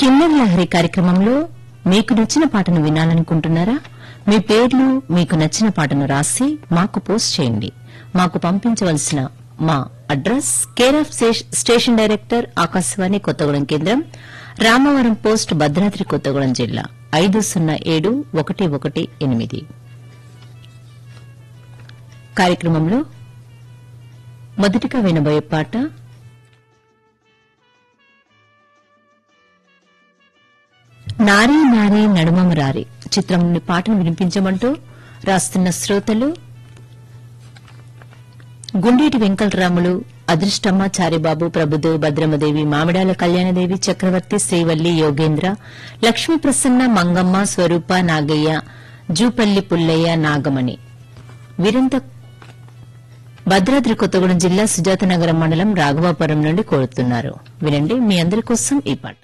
కిన్నర్ లహరి కార్యక్రమంలో మీకు నచ్చిన పాటను వినాలనుకుంటున్నారా మీ పేర్లు మీకు నచ్చిన పాటను రాసి మాకు పోస్ట్ చేయండి మాకు పంపించవలసిన మా address care of station director Akashvani Kothagudem కేంద్రం రామవరం పోస్ట్ భద్రాద్రి కొత్తగూడెం జిల్లా ఐదు సున్నా ఏడు ఒకటి ఒకటి ఎనిమిది కార్యక్రమంలో మొదటిగా వినబోయే పాట నారీ నారీ నడుమము రారి చిత్రం నుండి పాటను వినిపించమంటూ రాస్తున్న శ్రోతలు గుండేటి వెంకటరాములు అదృష్టమ్మ చారిబాబు ప్రభుదేవ్ భద్రమదేవి మామిడాల కళ్యాణదేవి చక్రవర్తి శ్రీవల్లి యోగేంద్ర లక్ష్మీ ప్రసన్న మంగమ్మ స్వరూప నాగయ్య జూపల్లి పుల్లయ్య నాగమణి వీరంతా భద్రాద్రి కొత్తగూడెం జిల్లా సుజాతనగరం మండలం రాఘవాపురం నుండి కోరుతున్నారు వినండి మీ అందరి కోసం ఈ పాట